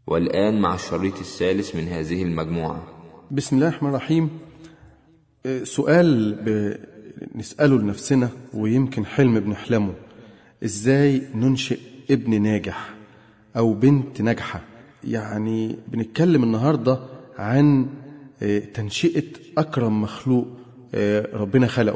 والآن مع الشريط الثالث من هذه المجموعة بسم الله الرحمن الرحيم آه، سؤال بنسأله لنفسنا ويمكن حلم بنحلمه ازاي ننشئ ابن ناجح او بنت ناجحة يعني بنتكلم النهاردة عن آه، تنشئة أكرم مخلوق آه، ربنا خلقه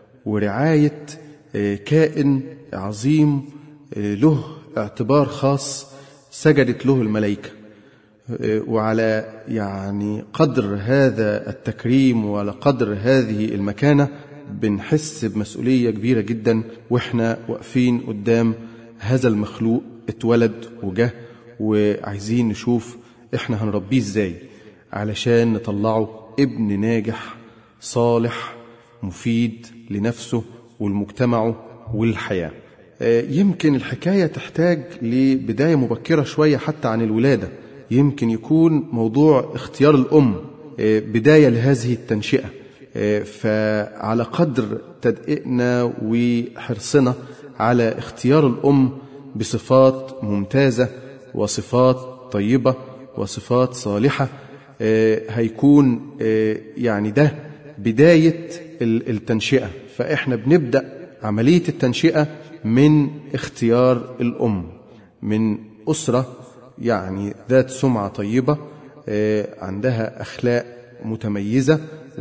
ورعاية آه، كائن عظيم آه، له اعتبار خاص سجدت له الملائكة آه، وعلى يعني قدر هذا التكريم وعلى قدر هذه المكانة بنحس بمسؤولية كبيرة جدا واحنا واقفين قدام هذا المخلوق اتولد وجه وعايزين نشوف احنا هنربيه ازاي علشان نطلعه ابن ناجح صالح مفيد لنفسه ولمجتمعه وللحياة آه، يمكن الحكاية تحتاج لبداية مبكرة شوية حتى عن الولادة يمكن يكون موضوع اختيار الأم آه، بداية لهذه التنشئة آه، فعلى قدر تدقيقنا وحرصنا على اختيار الأم بصفات ممتازة وصفات طيبة وصفات صالحة آه، هيكون آه، يعني ده بداية ال- التنشئة فإحنا بنبدأ عملية التنشئة من اختيار الأم من أسرة يعني ذات سمعة طيبة آه، عندها أخلاق متميزة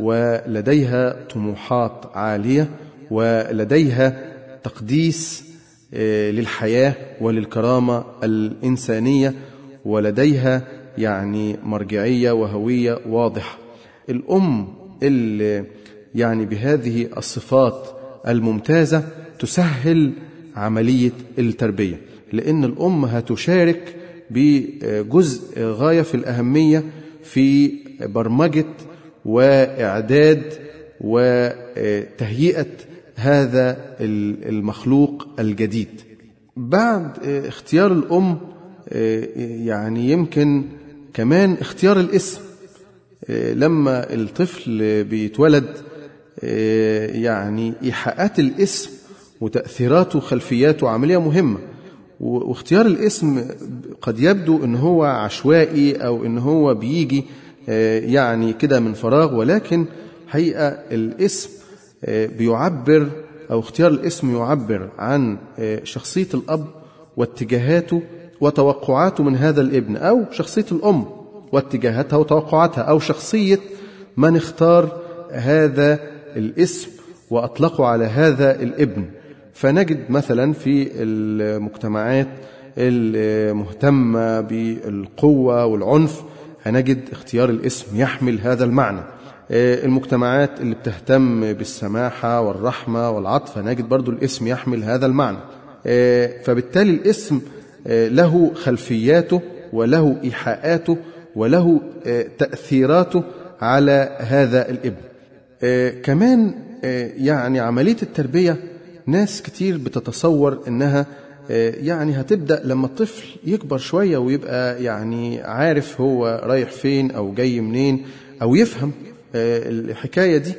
ولديها طموحات عالية ولديها تقديس آه، للحياة وللكرامة الإنسانية ولديها يعني مرجعية وهوية واضحة الأم اللي يعني بهذه الصفات الممتازة تسهل عملية التربية لأن الأم هتشارك بجزء غاية في الأهمية في برمجة وإعداد وتهيئة هذا المخلوق الجديد بعد اختيار الأم يعني يمكن كمان اختيار الاسم لما الطفل بيتولد يعني إيحاءات الاسم وتأثيراته وخلفياته عملية مهمة واختيار الاسم قد يبدو ان هو عشوائي او ان هو بيجي يعني كده من فراغ ولكن حقيقة الاسم بيعبر او اختيار الاسم يعبر عن شخصية الاب واتجاهاته وتوقعاته من هذا الابن او شخصية الام واتجاهاتها وتوقعاتها او شخصية من اختار هذا الاسم واطلقوا على هذا الابن فنجد مثلا في المجتمعات المهتمة بالقوة والعنف هنجد اختيار الاسم يحمل هذا المعنى المجتمعات اللي بتهتم بالسماحة والرحمة والعطف هنجد برضو الاسم يحمل هذا المعنى فبالتالي الاسم له خلفياته وله إيحاءاته وله تأثيراته على هذا الابن كمان يعني عملية التربية ناس كتير بتتصور انها يعني هتبدا لما الطفل يكبر شويه ويبقى يعني عارف هو رايح فين او جاي منين او يفهم الحكايه دي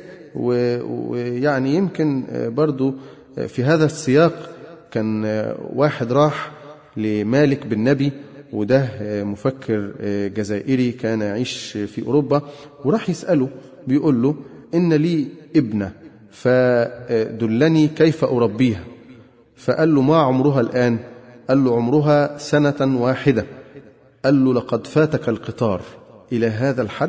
ويعني يمكن برضو في هذا السياق كان واحد راح لمالك بن نبي وده مفكر جزائري كان يعيش في اوروبا وراح يساله بيقول له ان لي ابنه فدلني كيف أربيها فقال له ما عمرها الآن قال له عمرها سنة واحدة قال له لقد فاتك القطار إلى هذا الحد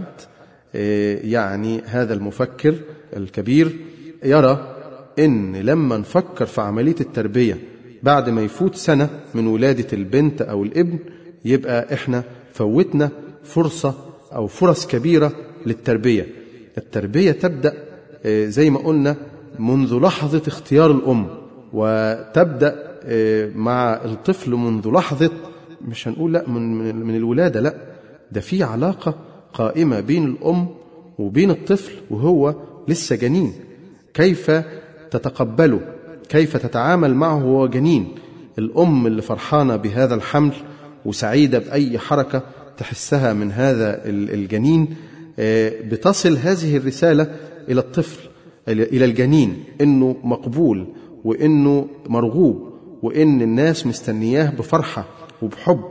يعني هذا المفكر الكبير يرى إن لما نفكر في عملية التربية بعد ما يفوت سنة من ولادة البنت أو الابن يبقى إحنا فوتنا فرصة أو فرص كبيرة للتربية التربية تبدأ زي ما قلنا منذ لحظة اختيار الأم وتبدأ مع الطفل منذ لحظة مش هنقول لا من, من الولادة لا ده في علاقة قائمة بين الأم وبين الطفل وهو لسه جنين كيف تتقبله كيف تتعامل معه وهو جنين الأم اللي فرحانة بهذا الحمل وسعيدة بأي حركة تحسها من هذا الجنين بتصل هذه الرسالة إلى الطفل إلى الجنين إنه مقبول وإنه مرغوب وإن الناس مستنياه بفرحة وبحب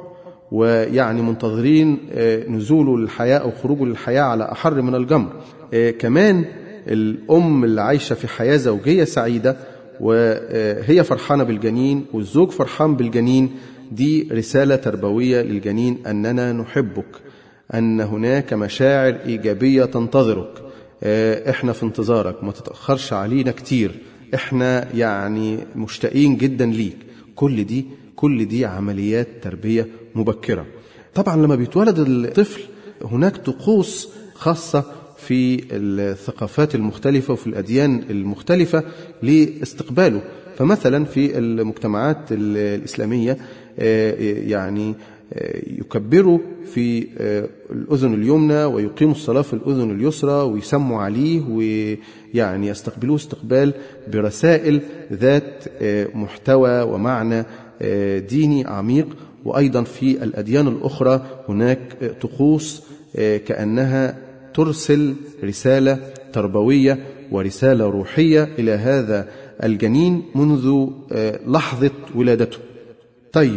ويعني منتظرين نزوله للحياة أو خروجه للحياة على أحر من الجمر كمان الأم اللي عايشة في حياة زوجية سعيدة وهي فرحانة بالجنين والزوج فرحان بالجنين دي رسالة تربوية للجنين أننا نحبك أن هناك مشاعر إيجابية تنتظرك إحنا في انتظارك ما تتأخرش علينا كتير إحنا يعني مشتاقين جدا ليك كل دي كل دي عمليات تربية مبكرة طبعا لما بيتولد الطفل هناك طقوس خاصة في الثقافات المختلفة وفي الأديان المختلفة لاستقباله فمثلا في المجتمعات الإسلامية يعني يكبروا في الأذن اليمنى ويقيموا الصلاة في الأذن اليسرى ويسموا عليه ويعني يستقبلوه استقبال برسائل ذات محتوى ومعنى ديني عميق وأيضا في الأديان الأخرى هناك طقوس كأنها ترسل رسالة تربوية ورسالة روحية إلى هذا الجنين منذ لحظة ولادته طيب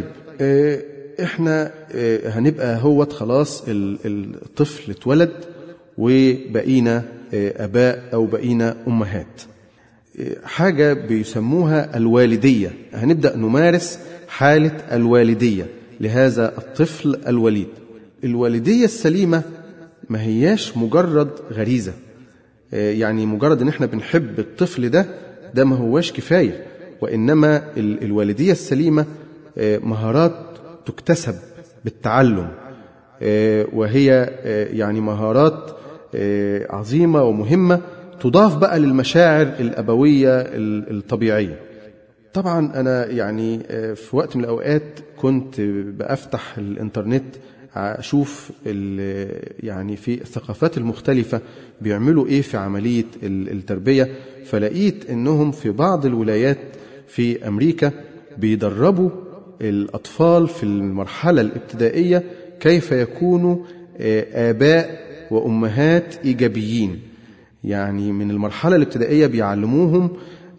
احنا هنبقى هوت خلاص الطفل اتولد وبقينا اباء او بقينا امهات حاجه بيسموها الوالديه هنبدا نمارس حاله الوالديه لهذا الطفل الوليد الوالديه السليمه ما هياش مجرد غريزه يعني مجرد ان احنا بنحب الطفل ده ده ما هواش كفايه وانما الوالديه السليمه مهارات تكتسب بالتعلم وهي يعني مهارات عظيمة ومهمة تضاف بقى للمشاعر الأبوية الطبيعية طبعا أنا يعني في وقت من الأوقات كنت بأفتح الإنترنت أشوف يعني في الثقافات المختلفة بيعملوا إيه في عملية التربية فلقيت إنهم في بعض الولايات في أمريكا بيدربوا الأطفال في المرحلة الابتدائية كيف يكونوا آباء وأمهات إيجابيين يعني من المرحلة الابتدائية بيعلموهم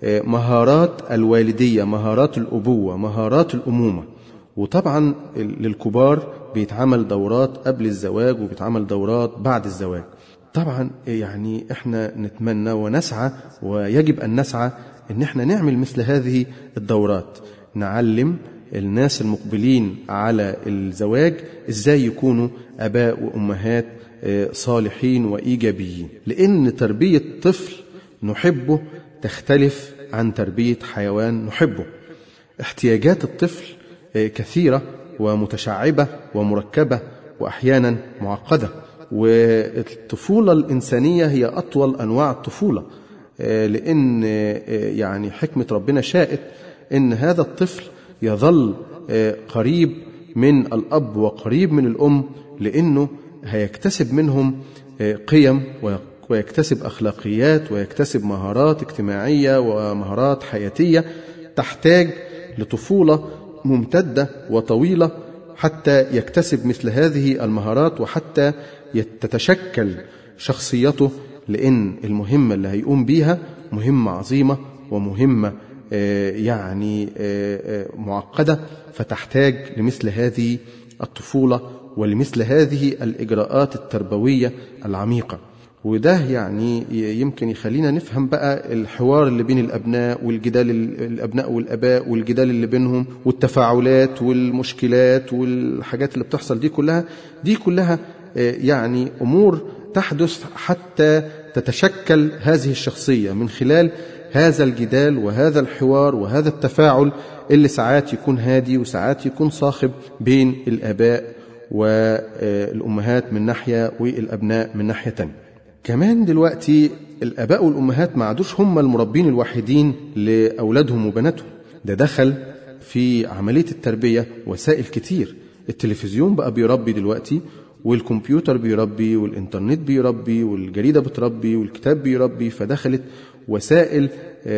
مهارات الوالدية مهارات الأبوة مهارات الأمومة وطبعا للكبار بيتعمل دورات قبل الزواج وبيتعمل دورات بعد الزواج طبعا يعني احنا نتمنى ونسعى ويجب أن نسعى ان احنا نعمل مثل هذه الدورات نعلم الناس المقبلين على الزواج ازاي يكونوا اباء وامهات صالحين وايجابيين لان تربيه طفل نحبه تختلف عن تربيه حيوان نحبه احتياجات الطفل كثيره ومتشعبه ومركبه واحيانا معقده والطفوله الانسانيه هي اطول انواع الطفوله لان يعني حكمه ربنا شاءت ان هذا الطفل يظل قريب من الاب وقريب من الام لانه هيكتسب منهم قيم ويكتسب اخلاقيات ويكتسب مهارات اجتماعيه ومهارات حياتيه تحتاج لطفوله ممتده وطويله حتى يكتسب مثل هذه المهارات وحتى تتشكل شخصيته لان المهمه اللي هيقوم بيها مهمه عظيمه ومهمه يعني معقده فتحتاج لمثل هذه الطفوله ولمثل هذه الاجراءات التربويه العميقه وده يعني يمكن يخلينا نفهم بقى الحوار اللي بين الابناء والجدال الابناء والاباء والجدال اللي بينهم والتفاعلات والمشكلات والحاجات اللي بتحصل دي كلها دي كلها يعني امور تحدث حتى تتشكل هذه الشخصيه من خلال هذا الجدال وهذا الحوار وهذا التفاعل اللي ساعات يكون هادي وساعات يكون صاخب بين الآباء والأمهات من ناحية والأبناء من ناحية تانية كمان دلوقتي الآباء والأمهات ما عادوش هم المربين الوحيدين لأولادهم وبناتهم ده دخل في عملية التربية وسائل كتير التلفزيون بقى بيربي دلوقتي والكمبيوتر بيربي والإنترنت بيربي والجريدة بتربي والكتاب بيربي فدخلت وسائل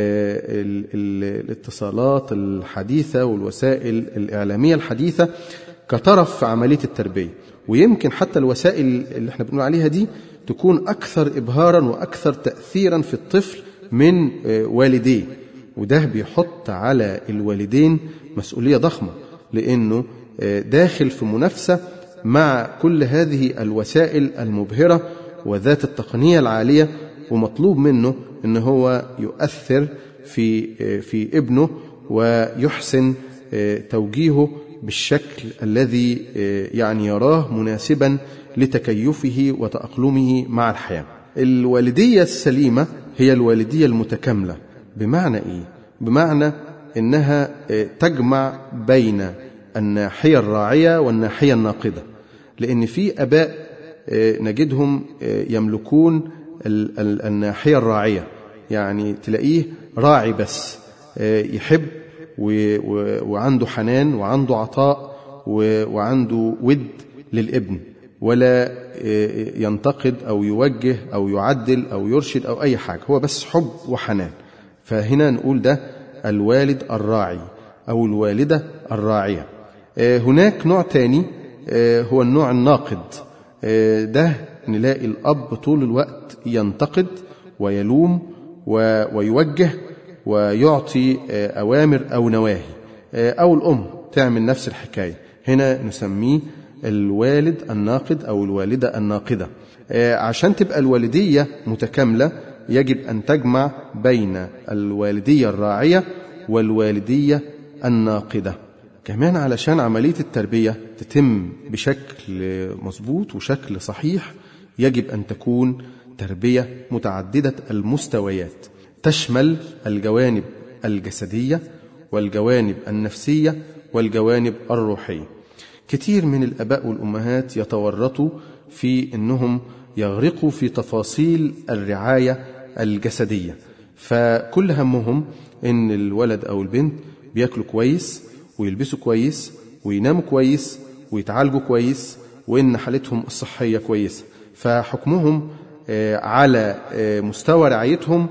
الاتصالات الحديثة والوسائل الإعلامية الحديثة كطرف في عملية التربية ويمكن حتى الوسائل اللي احنا بنقول عليها دي تكون أكثر إبهارا وأكثر تأثيرا في الطفل من والديه وده بيحط على الوالدين مسؤولية ضخمة لأنه داخل في منافسة مع كل هذه الوسائل المبهرة وذات التقنية العالية ومطلوب منه ان هو يؤثر في في ابنه ويحسن توجيهه بالشكل الذي يعني يراه مناسبا لتكيفه وتأقلمه مع الحياة. الوالدية السليمة هي الوالدية المتكاملة بمعنى ايه؟ بمعنى انها تجمع بين الناحية الراعية والناحية الناقدة. لأن في آباء نجدهم يملكون الناحية الراعية يعني تلاقيه راعي بس يحب وعنده حنان وعنده عطاء وعنده ود للابن ولا ينتقد أو يوجه أو يعدل أو يرشد أو أي حاجة هو بس حب وحنان فهنا نقول ده الوالد الراعي أو الوالدة الراعية هناك نوع تاني هو النوع الناقد ده نلاقي الأب طول الوقت ينتقد ويلوم ويوجه ويعطي أوامر أو نواهي أو الأم تعمل نفس الحكاية هنا نسميه الوالد الناقد أو الوالدة الناقدة عشان تبقى الوالدية متكاملة يجب أن تجمع بين الوالدية الراعية والوالدية الناقدة كمان علشان عملية التربية تتم بشكل مظبوط وشكل صحيح يجب أن تكون تربية متعددة المستويات تشمل الجوانب الجسدية والجوانب النفسية والجوانب الروحية كتير من الأباء والأمهات يتورطوا في أنهم يغرقوا في تفاصيل الرعاية الجسدية فكل همهم أن الولد أو البنت بياكلوا كويس ويلبسوا كويس ويناموا كويس ويتعالجوا كويس وإن حالتهم الصحية كويسة فحكمهم على مستوى رعايتهم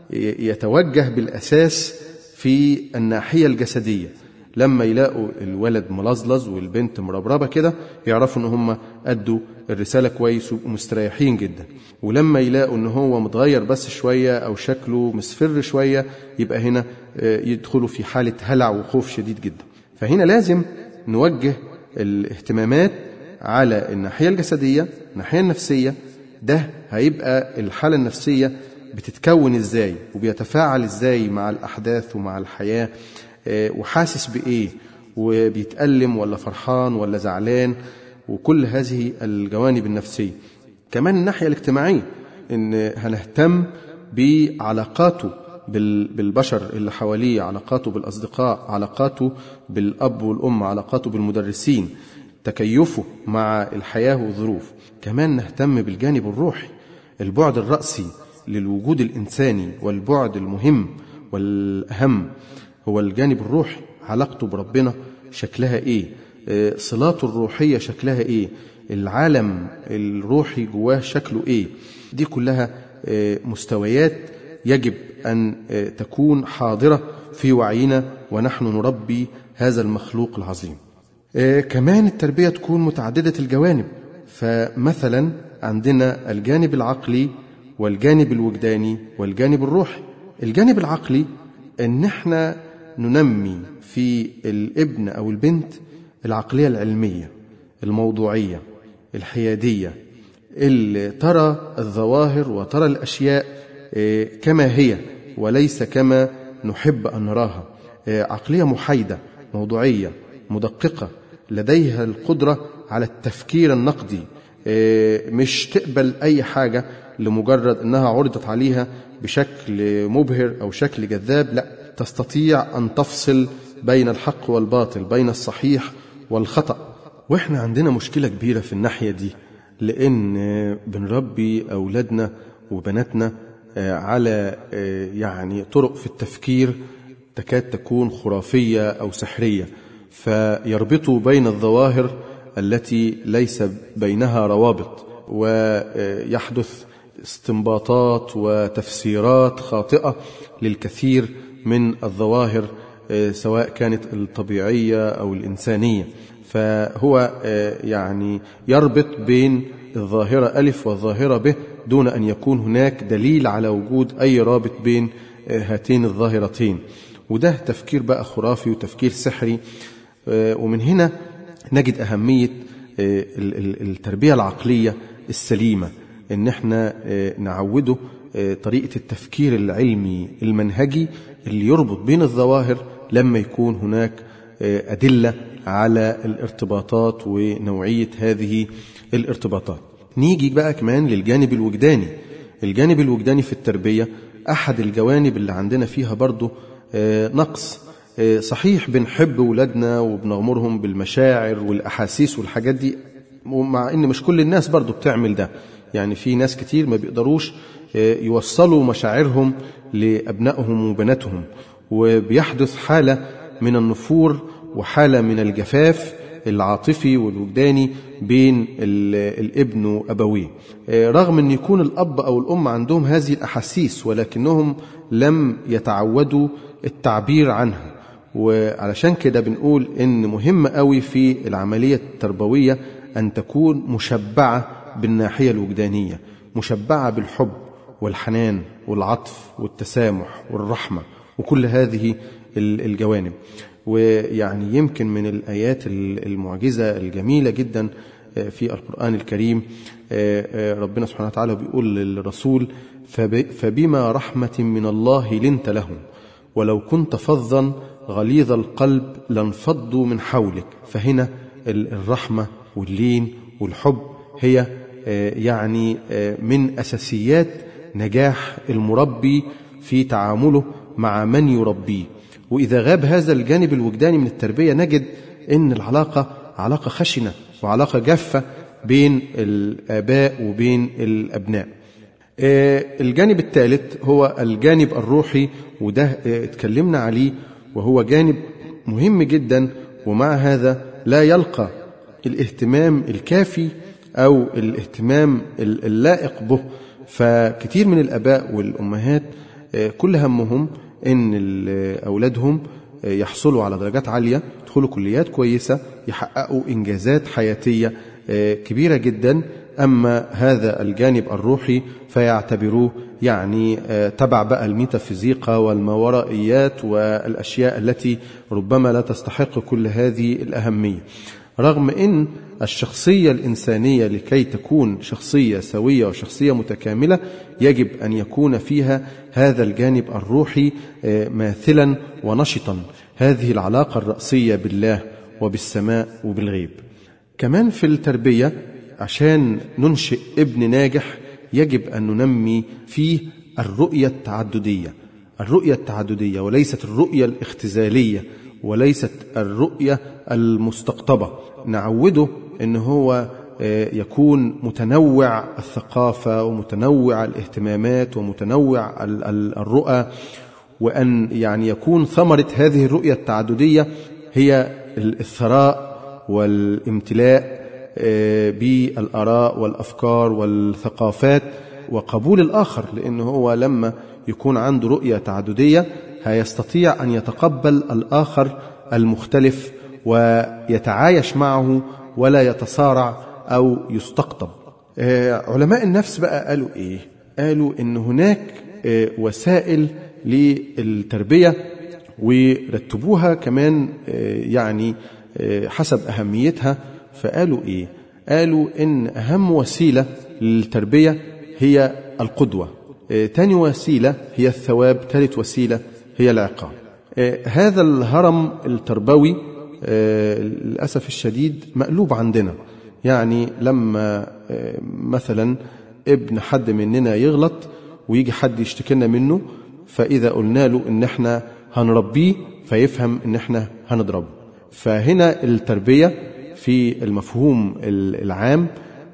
يتوجه بالأساس في الناحية الجسدية لما يلاقوا الولد ملظلظ والبنت مربربة كده يعرفوا ان هم أدوا الرسالة كويس ومستريحين جدا ولما يلاقوا ان هو متغير بس شوية او شكله مصفر شوية يبقى هنا يدخلوا في حالة هلع وخوف شديد جدا فهنا لازم نوجه الاهتمامات على الناحية الجسدية الناحية النفسية ده هيبقى الحالة النفسية بتتكون ازاي وبيتفاعل ازاي مع الأحداث ومع الحياة وحاسس بإيه وبيتألم ولا فرحان ولا زعلان وكل هذه الجوانب النفسية كمان الناحية الاجتماعية إن هنهتم بعلاقاته بالبشر اللي حواليه علاقاته بالأصدقاء علاقاته بالأب والأم علاقاته بالمدرسين تكيفه مع الحياة والظروف كمان نهتم بالجانب الروحي البعد الرأسي للوجود الإنساني والبعد المهم والأهم هو الجانب الروحي علاقته بربنا شكلها إيه صلاته الروحية شكلها إيه العالم الروحي جواه شكله إيه دي كلها مستويات يجب أن تكون حاضرة في وعينا ونحن نربي هذا المخلوق العظيم كمان التربية تكون متعددة الجوانب فمثلا عندنا الجانب العقلي والجانب الوجداني والجانب الروحي الجانب العقلي ان احنا ننمي في الابن او البنت العقليه العلميه الموضوعيه الحياديه اللي ترى الظواهر وترى الاشياء كما هي وليس كما نحب ان نراها عقليه محايده موضوعيه مدققه لديها القدره على التفكير النقدي مش تقبل اي حاجه لمجرد انها عرضت عليها بشكل مبهر او شكل جذاب لا تستطيع ان تفصل بين الحق والباطل بين الصحيح والخطا واحنا عندنا مشكله كبيره في الناحيه دي لان بنربي اولادنا وبناتنا على يعني طرق في التفكير تكاد تكون خرافيه او سحريه فيربطوا بين الظواهر التي ليس بينها روابط ويحدث استنباطات وتفسيرات خاطئه للكثير من الظواهر سواء كانت الطبيعيه او الانسانيه فهو يعني يربط بين الظاهره الف والظاهره ب دون ان يكون هناك دليل على وجود اي رابط بين هاتين الظاهرتين وده تفكير بقى خرافي وتفكير سحري ومن هنا نجد أهمية التربية العقلية السليمة إن احنا نعوده طريقة التفكير العلمي المنهجي اللي يربط بين الظواهر لما يكون هناك أدلة على الارتباطات ونوعية هذه الارتباطات نيجي بقى كمان للجانب الوجداني الجانب الوجداني في التربية أحد الجوانب اللي عندنا فيها برضو نقص صحيح بنحب ولادنا وبنغمرهم بالمشاعر والأحاسيس والحاجات دي ومع ان مش كل الناس برضو بتعمل ده يعني في ناس كتير ما بيقدروش يوصلوا مشاعرهم لأبنائهم وبناتهم وبيحدث حالة من النفور وحالة من الجفاف العاطفي والوجداني بين الابن وأبويه رغم أن يكون الأب أو الأم عندهم هذه الأحاسيس ولكنهم لم يتعودوا التعبير عنها وعلشان كده بنقول إن مهم قوي في العملية التربوية أن تكون مشبعة بالناحية الوجدانية مشبعة بالحب والحنان والعطف والتسامح والرحمة وكل هذه الجوانب ويعني يمكن من الآيات المعجزة الجميلة جدا في القرآن الكريم ربنا سبحانه وتعالى بيقول للرسول فبما رحمة من الله لنت لهم ولو كنت فظا غليظ القلب لانفضوا من حولك فهنا الرحمة واللين والحب هي يعني من أساسيات نجاح المربي في تعامله مع من يربيه وإذا غاب هذا الجانب الوجداني من التربية نجد أن العلاقة علاقة خشنة وعلاقة جافة بين الآباء وبين الأبناء الجانب الثالث هو الجانب الروحي وده اتكلمنا عليه وهو جانب مهم جدا ومع هذا لا يلقى الاهتمام الكافي أو الاهتمام اللائق به فكتير من الآباء والأمهات كل همهم أن أولادهم يحصلوا على درجات عالية يدخلوا كليات كويسة يحققوا إنجازات حياتية كبيرة جدا أما هذا الجانب الروحي فيعتبروه يعني تبع بقى الميتافيزيقا والماورائيات والأشياء التي ربما لا تستحق كل هذه الأهمية رغم أن الشخصية الإنسانية لكي تكون شخصية سوية وشخصية متكاملة يجب أن يكون فيها هذا الجانب الروحي ماثلا ونشطا هذه العلاقة الرأسية بالله وبالسماء وبالغيب كمان في التربية عشان ننشئ ابن ناجح يجب أن ننمي فيه الرؤية التعددية الرؤية التعددية وليست الرؤية الاختزالية وليست الرؤية المستقطبة نعوده ان هو يكون متنوع الثقافة ومتنوع الاهتمامات ومتنوع الرؤى وأن يعني يكون ثمرة هذه الرؤية التعددية هي الثراء والامتلاء بالآراء والأفكار والثقافات وقبول الآخر لأنه هو لما يكون عنده رؤية تعددية هيستطيع أن يتقبل الآخر المختلف ويتعايش معه ولا يتصارع أو يستقطب علماء النفس بقى قالوا إيه قالوا إن هناك وسائل للتربية ورتبوها كمان يعني حسب أهميتها فقالوا إيه قالوا إن أهم وسيلة للتربية هي القدوة تاني وسيلة هي الثواب ثالث وسيلة هي العقاب هذا الهرم التربوي للأسف الشديد مقلوب عندنا يعني لما مثلا ابن حد مننا يغلط ويجي حد يشتكينا منه فإذا قلنا له إن احنا هنربيه فيفهم إن احنا هنضربه فهنا التربية في المفهوم العام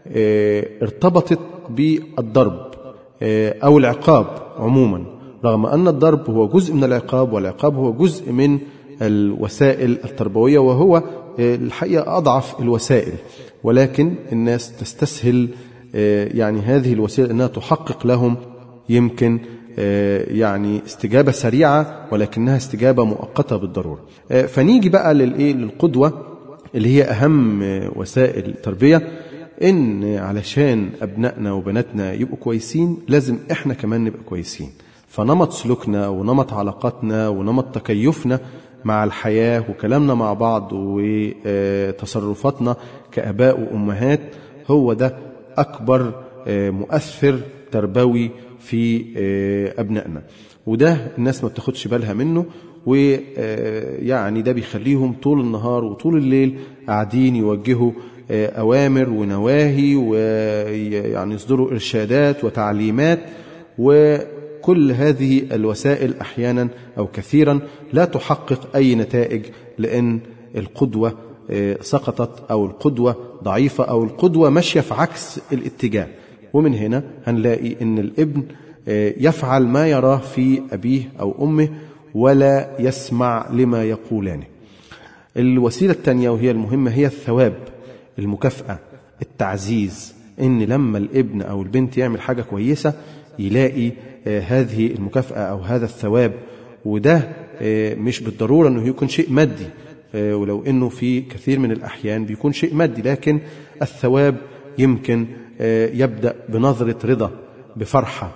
ارتبطت بالضرب أو العقاب عموما رغم أن الضرب هو جزء من العقاب والعقاب هو جزء من الوسائل التربوية وهو الحقيقة أضعف الوسائل ولكن الناس تستسهل يعني هذه الوسيلة أنها تحقق لهم يمكن يعني استجابة سريعة ولكنها استجابة مؤقتة بالضرورة فنيجي بقى للإيه للقدوة اللي هي أهم وسائل التربية إن علشان أبنائنا وبناتنا يبقوا كويسين لازم إحنا كمان نبقى كويسين فنمط سلوكنا ونمط علاقاتنا ونمط تكيفنا مع الحياة وكلامنا مع بعض وتصرفاتنا كأباء وأمهات هو ده أكبر مؤثر تربوي في أبنائنا وده الناس ما بتاخدش بالها منه ويعني ده بيخليهم طول النهار وطول الليل قاعدين يوجهوا أوامر ونواهي ويعني يصدروا إرشادات وتعليمات وكل هذه الوسائل أحيانا أو كثيرا لا تحقق أي نتائج لأن القدوة سقطت أو القدوة ضعيفة أو القدوة ماشية في عكس الاتجاه ومن هنا هنلاقي أن الابن يفعل ما يراه في أبيه أو أمه ولا يسمع لما يقولانه الوسيلة الثانية وهي المهمة هي الثواب المكافأة التعزيز إن لما الابن أو البنت يعمل حاجة كويسة يلاقي هذه المكافأة أو هذا الثواب وده مش بالضرورة أنه يكون شيء مادي ولو أنه في كثير من الأحيان بيكون شيء مادي لكن الثواب يمكن يبدأ بنظرة رضا بفرحة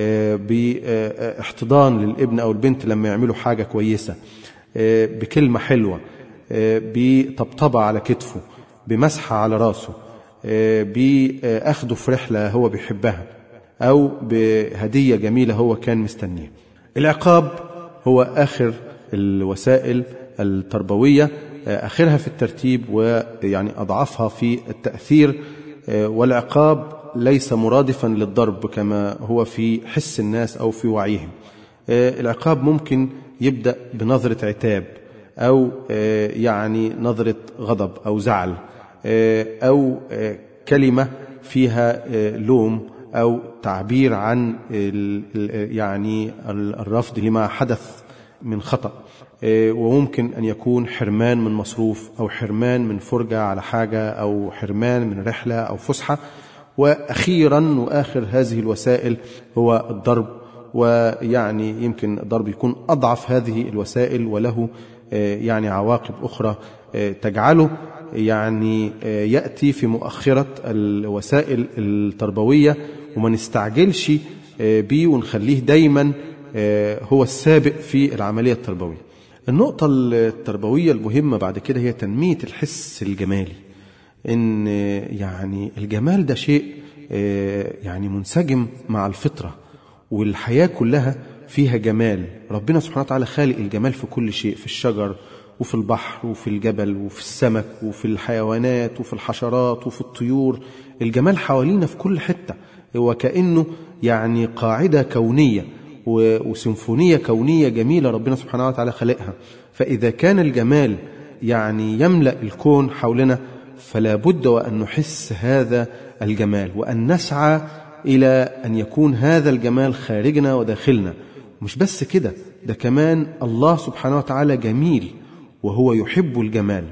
باحتضان للابن أو البنت لما يعملوا حاجة كويسة بكلمة حلوة بطبطبة على كتفه بمسحة على راسه بأخده في رحلة هو بيحبها أو بهدية جميلة هو كان مستنيها العقاب هو آخر الوسائل التربوية آخرها في الترتيب ويعني أضعفها في التأثير والعقاب ليس مرادفا للضرب كما هو في حس الناس أو في وعيهم العقاب ممكن يبدأ بنظرة عتاب أو يعني نظرة غضب أو زعل أو كلمة فيها لوم أو تعبير عن يعني الرفض لما حدث من خطأ وممكن أن يكون حرمان من مصروف أو حرمان من فرجة على حاجة أو حرمان من رحلة أو فسحة وأخيرا وآخر هذه الوسائل هو الضرب ويعني يمكن الضرب يكون أضعف هذه الوسائل وله يعني عواقب أخرى تجعله يعني يأتي في مؤخرة الوسائل التربوية وما نستعجلش بيه ونخليه دايما هو السابق في العملية التربوية النقطة التربوية المهمة بعد كده هي تنمية الحس الجمالي إن يعني الجمال ده شيء يعني منسجم مع الفطرة والحياة كلها فيها جمال ربنا سبحانه وتعالى خالق الجمال في كل شيء في الشجر وفي البحر وفي الجبل وفي السمك وفي الحيوانات وفي الحشرات وفي الطيور الجمال حوالينا في كل حتة وكأنه يعني قاعدة كونية وسيمفونية كونية جميلة ربنا سبحانه وتعالى خلقها فإذا كان الجمال يعني يملأ الكون حولنا فلا بد وأن نحس هذا الجمال وأن نسعى إلى أن يكون هذا الجمال خارجنا وداخلنا مش بس كده ده كمان الله سبحانه وتعالى جميل وهو يحب الجمال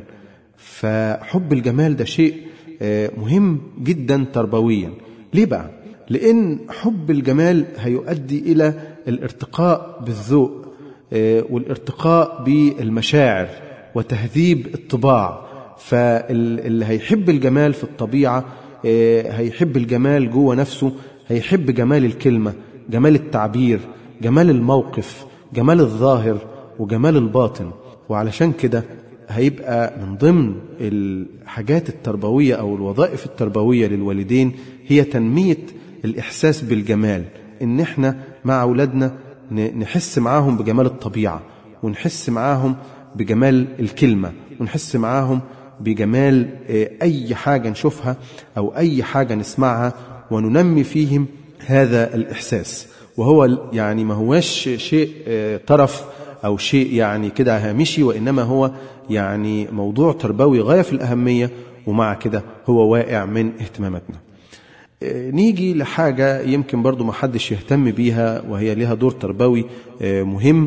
فحب الجمال ده شيء مهم جدا تربويا ليه بقى؟ لأن حب الجمال هيؤدي إلى الارتقاء بالذوق والارتقاء بالمشاعر وتهذيب الطباع فاللي هيحب الجمال في الطبيعة هيحب الجمال جوه نفسه هيحب جمال الكلمة جمال التعبير جمال الموقف جمال الظاهر وجمال الباطن وعلشان كده هيبقى من ضمن الحاجات التربوية أو الوظائف التربوية للوالدين هي تنمية الإحساس بالجمال إن إحنا مع أولادنا نحس معاهم بجمال الطبيعة ونحس معاهم بجمال الكلمة ونحس معاهم بجمال أي حاجة نشوفها أو أي حاجة نسمعها وننمي فيهم هذا الإحساس وهو يعني ما هواش شيء طرف أو شيء يعني كده هامشي وإنما هو يعني موضوع تربوي غاية في الأهمية ومع كده هو واقع من اهتماماتنا نيجي لحاجة يمكن برضو ما حدش يهتم بيها وهي لها دور تربوي مهم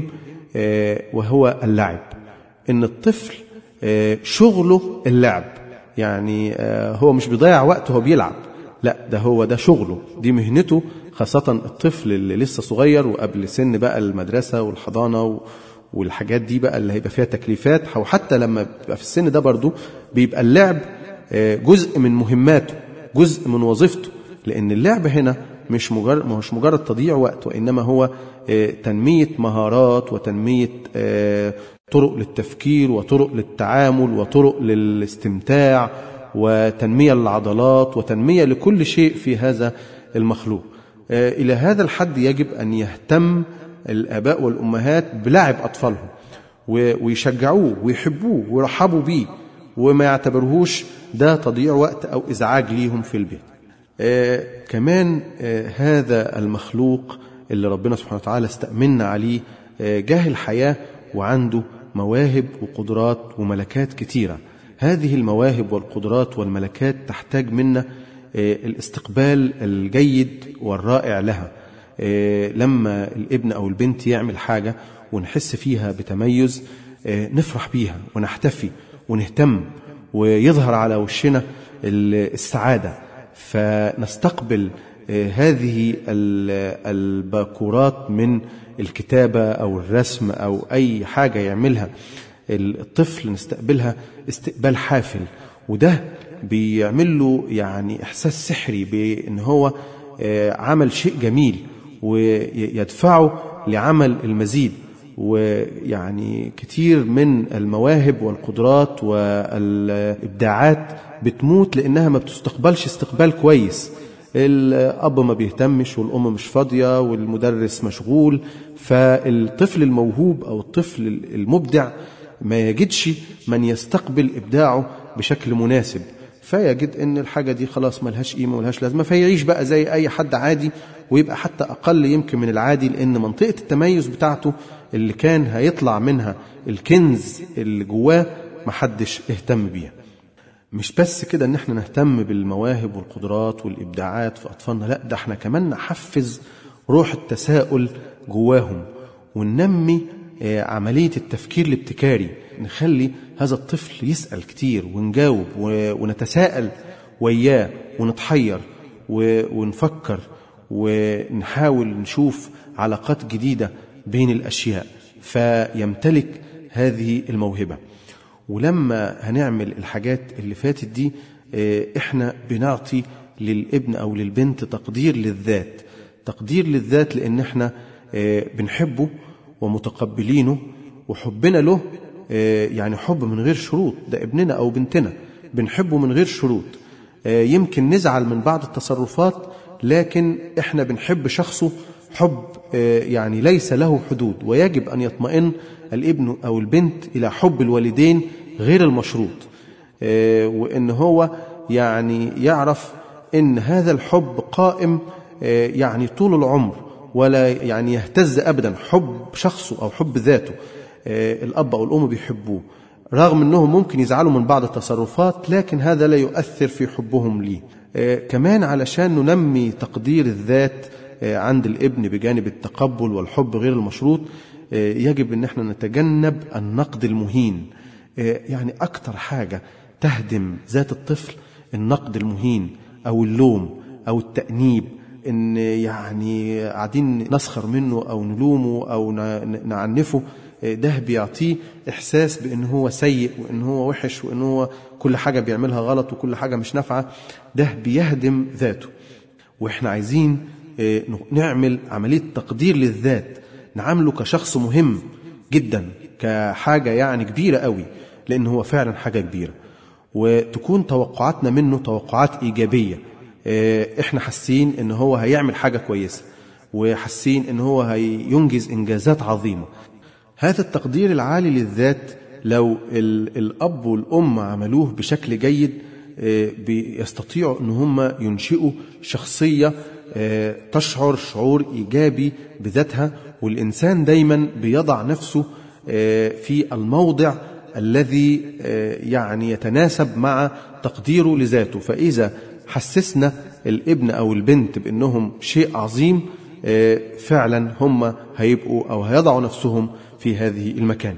وهو اللعب إن الطفل شغله اللعب يعني هو مش بيضيع وقت هو بيلعب لا ده هو ده شغله دي مهنته خاصة الطفل اللي لسه صغير وقبل سن بقى المدرسة والحضانة والحاجات دي بقى اللي هيبقى فيها تكليفات أو حتى لما بيبقى في السن ده برضو بيبقى اللعب جزء من مهماته جزء من وظيفته لأن اللعب هنا مش مجرد مش مجرد تضييع وقت وإنما هو تنمية مهارات وتنمية طرق للتفكير وطرق للتعامل وطرق للاستمتاع وتنمية للعضلات وتنمية لكل شيء في هذا المخلوق إلى هذا الحد يجب أن يهتم الآباء والأمهات بلعب أطفالهم ويشجعوه ويحبوه ويرحبوا بيه وما يعتبرهوش ده تضييع وقت أو إزعاج ليهم في البيت آه كمان آه هذا المخلوق اللي ربنا سبحانه وتعالى استأمنا عليه آه جاه الحياة وعنده مواهب وقدرات وملكات كتيرة هذه المواهب والقدرات والملكات تحتاج منا الاستقبال الجيد والرائع لها لما الابن أو البنت يعمل حاجة ونحس فيها بتميز نفرح بيها ونحتفي ونهتم ويظهر على وشنا السعادة فنستقبل هذه الباكورات من الكتابة أو الرسم أو أي حاجة يعملها الطفل نستقبلها استقبال حافل وده بيعمل له يعني إحساس سحري بأن هو عمل شيء جميل ويدفعه لعمل المزيد ويعني كتير من المواهب والقدرات والإبداعات بتموت لأنها ما بتستقبلش استقبال كويس الأب ما بيهتمش والأم مش فاضية والمدرس مشغول فالطفل الموهوب أو الطفل المبدع ما يجدش من يستقبل إبداعه بشكل مناسب فيجد ان الحاجة دي خلاص ملهاش قيمة ملهاش لازمة فيعيش بقى زي أي حد عادي ويبقى حتى أقل يمكن من العادي لأن منطقة التميز بتاعته اللي كان هيطلع منها الكنز اللي جواه محدش اهتم بيها مش بس كده ان احنا نهتم بالمواهب والقدرات والابداعات في اطفالنا لا ده احنا كمان نحفز روح التساؤل جواهم وننمي عملية التفكير الابتكاري نخلي هذا الطفل يسأل كتير ونجاوب ونتساءل وياه ونتحير ونفكر ونحاول نشوف علاقات جديدة بين الأشياء فيمتلك هذه الموهبة ولما هنعمل الحاجات اللي فاتت دي احنا بنعطي للابن أو للبنت تقدير للذات تقدير للذات لأن احنا بنحبه ومتقبلينه وحبنا له يعني حب من غير شروط ده ابننا أو بنتنا بنحبه من غير شروط يمكن نزعل من بعض التصرفات لكن احنا بنحب شخصه حب يعني ليس له حدود ويجب أن يطمئن الابن أو البنت إلى حب الوالدين غير المشروط وإن هو يعني يعرف إن هذا الحب قائم يعني طول العمر ولا يعني يهتز أبدا حب شخصه أو حب ذاته الأب أو الأم بيحبوه رغم أنهم ممكن يزعلوا من بعض التصرفات لكن هذا لا يؤثر في حبهم ليه كمان علشان ننمي تقدير الذات عند الابن بجانب التقبل والحب غير المشروط يجب ان احنا نتجنب النقد المهين يعني اكتر حاجة تهدم ذات الطفل النقد المهين او اللوم او التأنيب ان يعني قاعدين نسخر منه او نلومه او نعنفه ده بيعطيه احساس بان هو سيء وان هو وحش وان هو كل حاجه بيعملها غلط وكل حاجه مش نافعه ده بيهدم ذاته واحنا عايزين نعمل عمليه تقدير للذات نعامله كشخص مهم جدا كحاجه يعني كبيره قوي لان هو فعلا حاجه كبيره وتكون توقعاتنا منه توقعات ايجابيه احنا حاسين ان هو هيعمل حاجه كويسه وحاسين ان هو هينجز انجازات عظيمه هذا التقدير العالي للذات لو الاب والام عملوه بشكل جيد بيستطيعوا ان هم ينشئوا شخصيه تشعر شعور ايجابي بذاتها والانسان دايما بيضع نفسه في الموضع الذي يعني يتناسب مع تقديره لذاته فاذا حسسنا الابن او البنت بانهم شيء عظيم فعلا هم هيبقوا او هيضعوا نفسهم في هذه المكان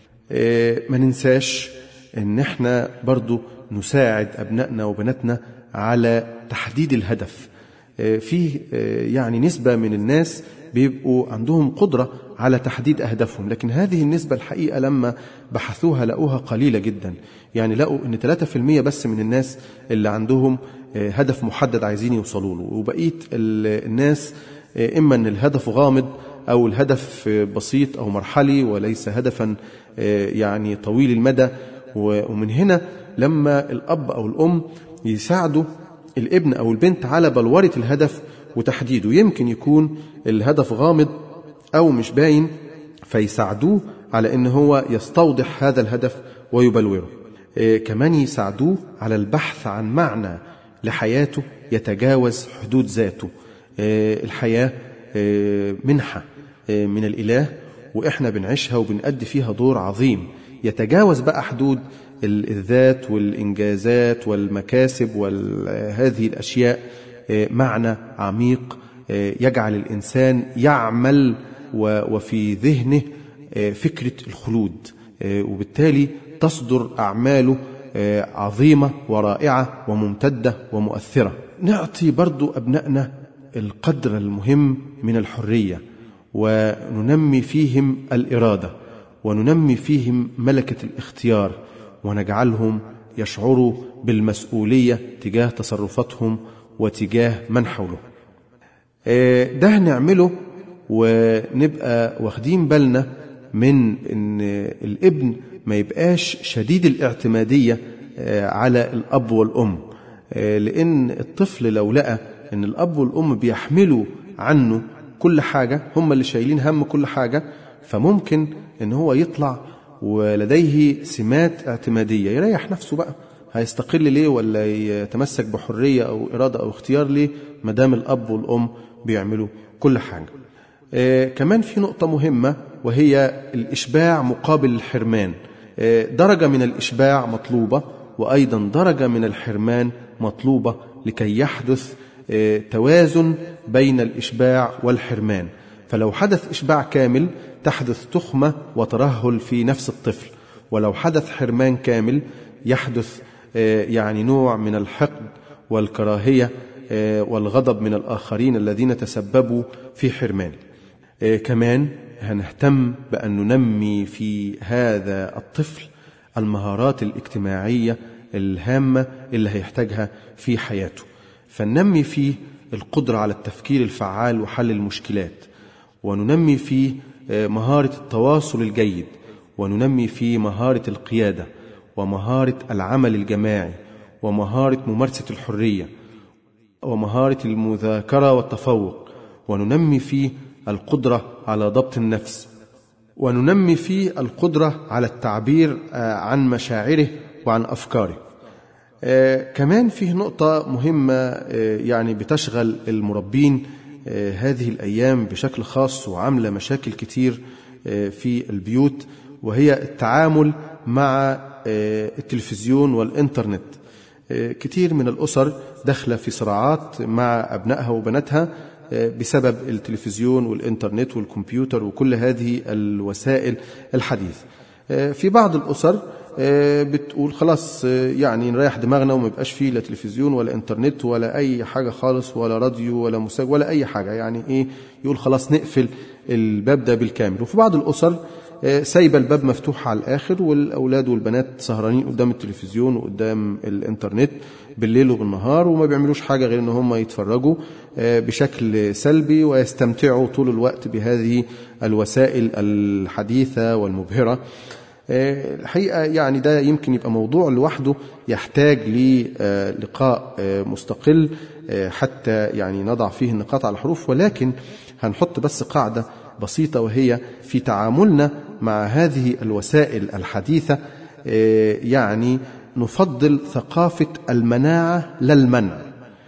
ما ننساش ان احنا برضو نساعد ابنائنا وبناتنا على تحديد الهدف في يعني نسبة من الناس بيبقوا عندهم قدرة على تحديد أهدافهم لكن هذه النسبة الحقيقة لما بحثوها لقوها قليلة جدا يعني لقوا أن 3% بس من الناس اللي عندهم هدف محدد عايزين يوصلوا له وبقية الناس إما أن الهدف غامض أو الهدف بسيط أو مرحلي وليس هدفا يعني طويل المدى ومن هنا لما الأب أو الأم يساعدوا الابن أو البنت على بلورة الهدف وتحديده يمكن يكون الهدف غامض أو مش باين فيساعدوه على أن هو يستوضح هذا الهدف ويبلوره كمان يساعدوه على البحث عن معنى لحياته يتجاوز حدود ذاته الحياة منحة من الإله وإحنا بنعيشها وبنأدي فيها دور عظيم يتجاوز بقى حدود الذات والإنجازات والمكاسب وهذه الأشياء معنى عميق يجعل الإنسان يعمل وفي ذهنه فكرة الخلود وبالتالي تصدر أعماله عظيمة ورائعة وممتدة ومؤثرة نعطي برضو أبنائنا القدر المهم من الحرية وننمي فيهم الإرادة وننمي فيهم ملكة الاختيار ونجعلهم يشعروا بالمسؤولية تجاه تصرفاتهم وتجاه من حوله ده نعمله ونبقى واخدين بالنا من ان الابن ما يبقاش شديد الاعتمادية على الأب والأم لأن الطفل لو لقى أن الأب والأم بيحملوا عنه كل حاجة هم اللي شايلين هم كل حاجة فممكن أن هو يطلع ولديه سمات اعتمادية يريح نفسه بقى هيستقل ليه ولا يتمسك بحرية أو إرادة أو اختيار ليه مدام الأب والأم بيعملوا كل حاجة آه كمان في نقطة مهمة وهي الإشباع مقابل الحرمان آه درجة من الإشباع مطلوبة وأيضا درجة من الحرمان مطلوبة لكي يحدث آه توازن بين الإشباع والحرمان فلو حدث إشباع كامل تحدث تخمة وترهل في نفس الطفل ولو حدث حرمان كامل يحدث يعني نوع من الحقد والكراهية والغضب من الآخرين الذين تسببوا في حرمانه كمان هنهتم بأن ننمي في هذا الطفل المهارات الاجتماعية الهامة اللي هيحتاجها في حياته فننمي فيه القدرة على التفكير الفعال وحل المشكلات وننمي فيه مهارة التواصل الجيد وننمي فيه مهارة القيادة ومهارة العمل الجماعي ومهارة ممارسة الحرية ومهارة المذاكرة والتفوق وننمي فيه القدرة على ضبط النفس وننمي فيه القدرة على التعبير عن مشاعره وعن أفكاره كمان فيه نقطة مهمة يعني بتشغل المربين هذه الأيام بشكل خاص وعاملة مشاكل كتير في البيوت وهي التعامل مع التلفزيون والإنترنت كتير من الأسر داخلة في صراعات مع أبنائها وبناتها بسبب التلفزيون والإنترنت والكمبيوتر وكل هذه الوسائل الحديثة في بعض الأسر بتقول خلاص يعني نريح دماغنا وما يبقاش فيه لا تلفزيون ولا انترنت ولا اي حاجه خالص ولا راديو ولا مساج ولا اي حاجه يعني ايه يقول خلاص نقفل الباب ده بالكامل وفي بعض الاسر سايبه الباب مفتوح على الاخر والاولاد والبنات سهرانين قدام التلفزيون وقدام الانترنت بالليل وبالنهار وما بيعملوش حاجه غير ان هم يتفرجوا بشكل سلبي ويستمتعوا طول الوقت بهذه الوسائل الحديثه والمبهره الحقيقة يعني ده يمكن يبقى موضوع لوحده يحتاج للقاء مستقل حتى يعني نضع فيه النقاط على الحروف ولكن هنحط بس قاعدة بسيطة وهي في تعاملنا مع هذه الوسائل الحديثة يعني نفضل ثقافة المناعة لا المنع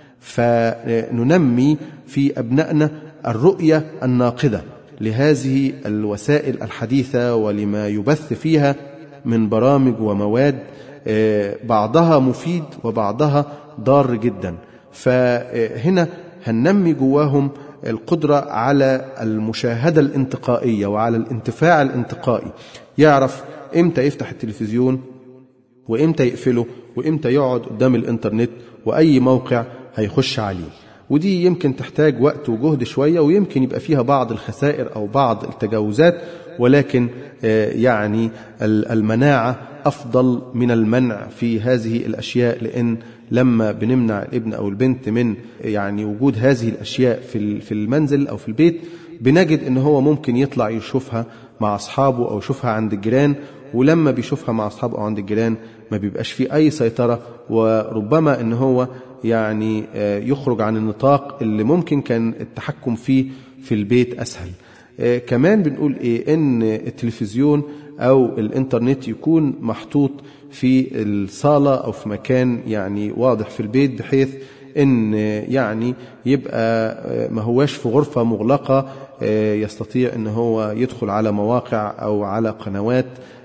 فننمي في أبنائنا الرؤية الناقدة لهذه الوسائل الحديثة ولما يبث فيها من برامج ومواد بعضها مفيد وبعضها ضار جدا فهنا هننمي جواهم القدرة على المشاهدة الانتقائية وعلى الانتفاع الانتقائي يعرف امتى يفتح التلفزيون وامتى يقفله وامتى يقعد قدام الانترنت واي موقع هيخش عليه ودي يمكن تحتاج وقت وجهد شوية ويمكن يبقى فيها بعض الخسائر أو بعض التجاوزات ولكن يعني المناعة أفضل من المنع في هذه الأشياء لأن لما بنمنع الابن أو البنت من يعني وجود هذه الأشياء في في المنزل أو في البيت بنجد ان هو ممكن يطلع يشوفها مع اصحابه او يشوفها عند الجيران ولما بيشوفها مع اصحابه او عند الجيران ما بيبقاش فيه اي سيطره وربما ان هو يعني يخرج عن النطاق اللي ممكن كان التحكم فيه في البيت اسهل كمان بنقول ايه ان التلفزيون او الانترنت يكون محطوط في الصاله او في مكان يعني واضح في البيت بحيث ان يعني يبقى ما هواش في غرفه مغلقه يستطيع ان هو يدخل على مواقع او على قنوات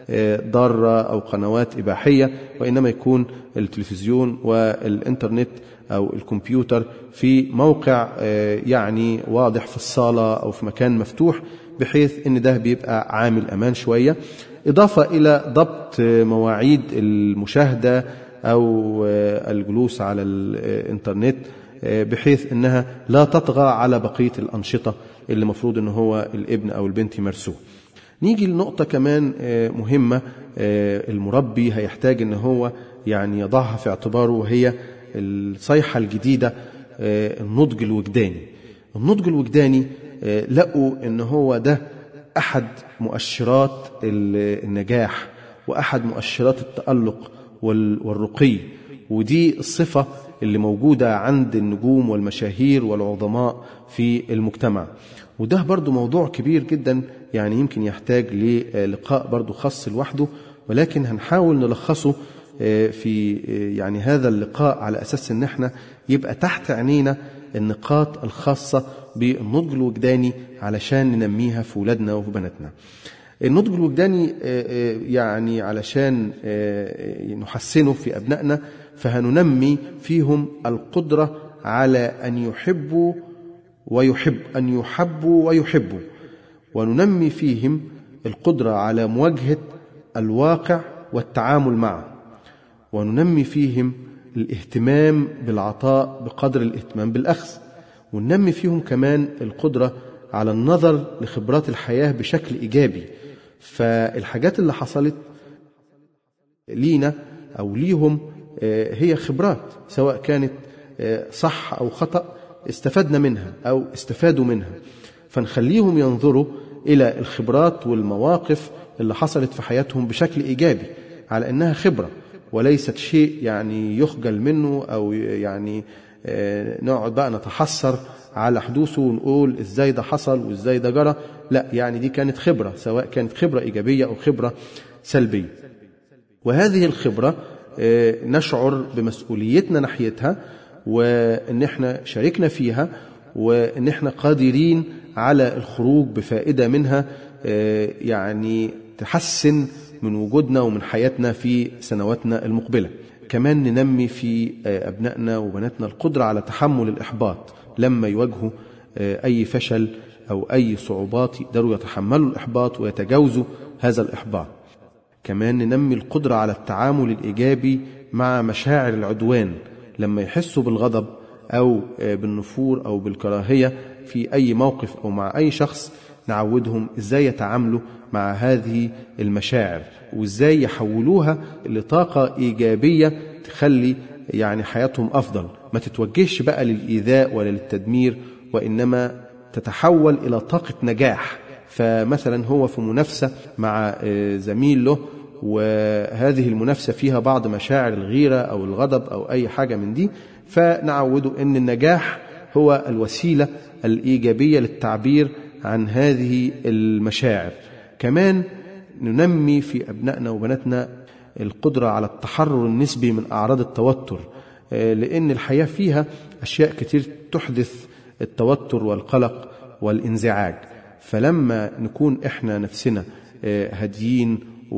ضاره او قنوات اباحيه وانما يكون التلفزيون والانترنت او الكمبيوتر في موقع يعني واضح في الصاله او في مكان مفتوح بحيث ان ده بيبقى عامل امان شويه اضافه الى ضبط مواعيد المشاهده او الجلوس على الانترنت بحيث انها لا تطغى على بقيه الانشطه اللي المفروض ان هو الابن او البنت يمارسوه. نيجي لنقطة كمان مهمة المربي هيحتاج ان هو يعني يضعها في اعتباره وهي الصيحة الجديدة النضج الوجداني. النضج الوجداني لقوا ان هو ده احد مؤشرات النجاح واحد مؤشرات التألق والرقي ودي الصفة اللي موجودة عند النجوم والمشاهير والعظماء في المجتمع وده برضو موضوع كبير جدا يعني يمكن يحتاج للقاء برضو خاص لوحده ولكن هنحاول نلخصه في يعني هذا اللقاء على أساس أن احنا يبقى تحت عينينا النقاط الخاصة بالنضج الوجداني علشان ننميها في ولادنا وفي بناتنا النضج الوجداني يعني علشان نحسنه في أبنائنا فهننمي فيهم القدرة على أن يحبوا ويحب أن يحبوا ويحبوا وننمي فيهم القدرة على مواجهة الواقع والتعامل معه وننمي فيهم الاهتمام بالعطاء بقدر الاهتمام بالأخذ وننمي فيهم كمان القدرة على النظر لخبرات الحياة بشكل إيجابي فالحاجات اللي حصلت لينا أو ليهم هي خبرات سواء كانت صح أو خطأ استفدنا منها أو استفادوا منها فنخليهم ينظروا إلى الخبرات والمواقف اللي حصلت في حياتهم بشكل إيجابي على أنها خبرة وليست شيء يعني يخجل منه أو يعني نقعد بقى نتحسر على حدوثه ونقول ازاي ده حصل وازاي ده جرى لا يعني دي كانت خبرة سواء كانت خبرة إيجابية أو خبرة سلبية وهذه الخبرة نشعر بمسؤوليتنا ناحيتها وان احنا شاركنا فيها وان احنا قادرين على الخروج بفائده منها يعني تحسن من وجودنا ومن حياتنا في سنواتنا المقبله. كمان ننمي في ابنائنا وبناتنا القدره على تحمل الاحباط لما يواجهوا اي فشل او اي صعوبات يقدروا يتحملوا الاحباط ويتجاوزوا هذا الاحباط. كمان ننمي القدره على التعامل الايجابي مع مشاعر العدوان لما يحسوا بالغضب أو بالنفور أو بالكراهية في أي موقف أو مع أي شخص نعودهم إزاي يتعاملوا مع هذه المشاعر وإزاي يحولوها لطاقة إيجابية تخلي يعني حياتهم أفضل ما تتوجهش بقى للإيذاء ولا للتدمير وإنما تتحول إلى طاقة نجاح فمثلا هو في منافسة مع زميل له وهذه المنافسة فيها بعض مشاعر الغيرة أو الغضب أو أي حاجة من دي فنعوده أن النجاح هو الوسيلة الإيجابية للتعبير عن هذه المشاعر كمان ننمي في أبنائنا وبناتنا القدرة على التحرر النسبي من أعراض التوتر لأن الحياة فيها أشياء كتير تحدث التوتر والقلق والانزعاج فلما نكون إحنا نفسنا هاديين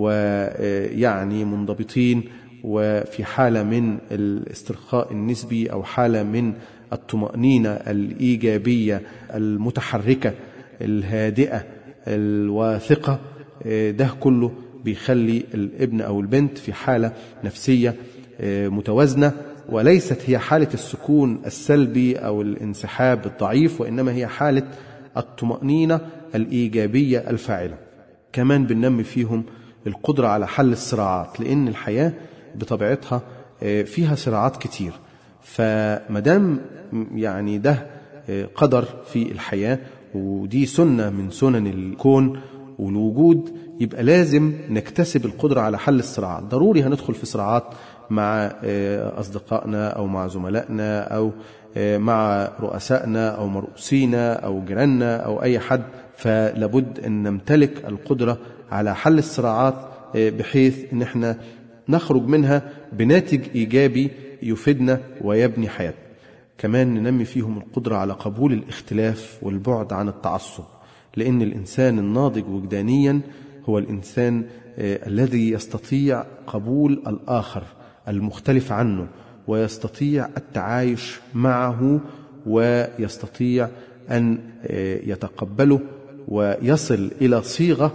ويعني منضبطين وفي حالة من الاسترخاء النسبي أو حالة من الطمأنينة الإيجابية المتحركة الهادئة الواثقة ده كله بيخلي الابن أو البنت في حالة نفسية متوازنة وليست هي حالة السكون السلبي أو الانسحاب الضعيف وإنما هي حالة الطمأنينة الإيجابية الفاعلة كمان بننمي فيهم القدرة على حل الصراعات لأن الحياة بطبيعتها فيها صراعات كتير فمدام يعني ده قدر في الحياة ودي سنة من سنن الكون والوجود يبقى لازم نكتسب القدرة على حل الصراعات ضروري هندخل في صراعات مع أصدقائنا أو مع زملائنا أو مع رؤسائنا أو مرؤوسينا أو جيراننا أو أي حد فلابد أن نمتلك القدرة على حل الصراعات بحيث أن احنا نخرج منها بناتج إيجابي يفيدنا ويبني حياتنا كمان ننمي فيهم القدرة على قبول الاختلاف والبعد عن التعصب لأن الإنسان الناضج وجدانيا هو الإنسان الذي يستطيع قبول الآخر المختلف عنه ويستطيع التعايش معه ويستطيع أن يتقبله ويصل إلى صيغة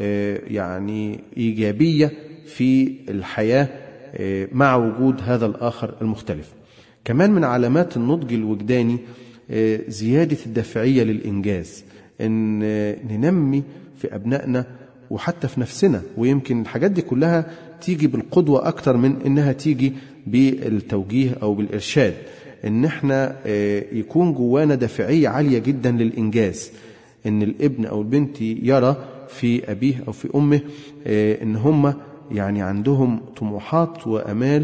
يعني إيجابية في الحياة مع وجود هذا الآخر المختلف كمان من علامات النضج الوجداني زيادة الدافعية للإنجاز أن ننمي في أبنائنا وحتى في نفسنا ويمكن الحاجات دي كلها تيجي بالقدوة أكتر من إنها تيجي بالتوجيه أو بالإرشاد إن إحنا يكون جوانا دافعية عالية جدا للإنجاز إن الابن أو البنت يرى في أبيه أو في أمه إن هم يعني عندهم طموحات وأمال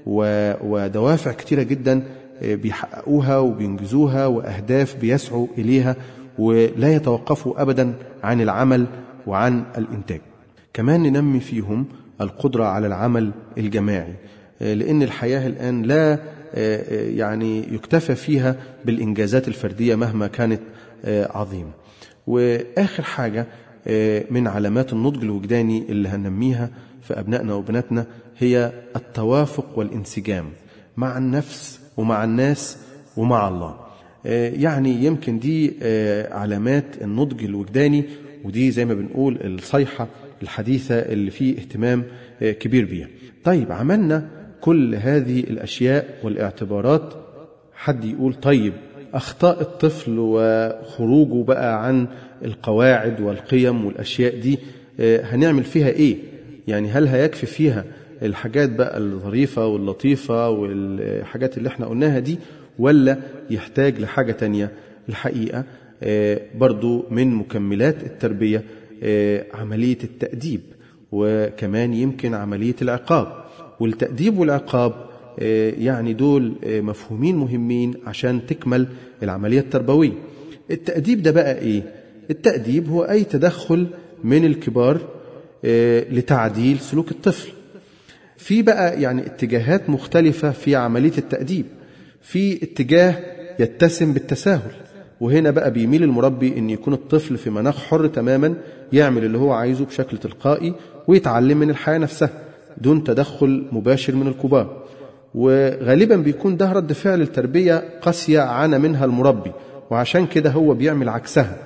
ودوافع كتيرة جدا بيحققوها وبينجزوها وأهداف بيسعوا إليها ولا يتوقفوا أبدا عن العمل وعن الإنتاج كمان ننمي فيهم القدرة على العمل الجماعي لأن الحياة الآن لا يعني يكتفى فيها بالإنجازات الفردية مهما كانت عظيمة وآخر حاجة من علامات النضج الوجداني اللي هننميها في أبنائنا وبناتنا هي التوافق والانسجام مع النفس ومع الناس ومع الله يعني يمكن دي علامات النضج الوجداني ودي زي ما بنقول الصيحة الحديثة اللي فيه اهتمام كبير بيها طيب عملنا كل هذه الأشياء والاعتبارات حد يقول طيب أخطاء الطفل وخروجه بقى عن القواعد والقيم والأشياء دي هنعمل فيها إيه يعني هل هيكفي فيها الحاجات بقى الظريفة واللطيفة والحاجات اللي احنا قلناها دي ولا يحتاج لحاجة تانية الحقيقة برضو من مكملات التربية عملية التأديب وكمان يمكن عملية العقاب والتأديب والعقاب يعني دول مفهومين مهمين عشان تكمل العملية التربوية التأديب ده بقى إيه؟ التأديب هو أي تدخل من الكبار لتعديل سلوك الطفل في بقى يعني اتجاهات مختلفة في عملية التأديب في اتجاه يتسم بالتساهل وهنا بقى بيميل المربي ان يكون الطفل في مناخ حر تماما يعمل اللي هو عايزه بشكل تلقائي ويتعلم من الحياة نفسها دون تدخل مباشر من الكبار وغالبا بيكون ده رد فعل التربية قاسية عانى منها المربي وعشان كده هو بيعمل عكسها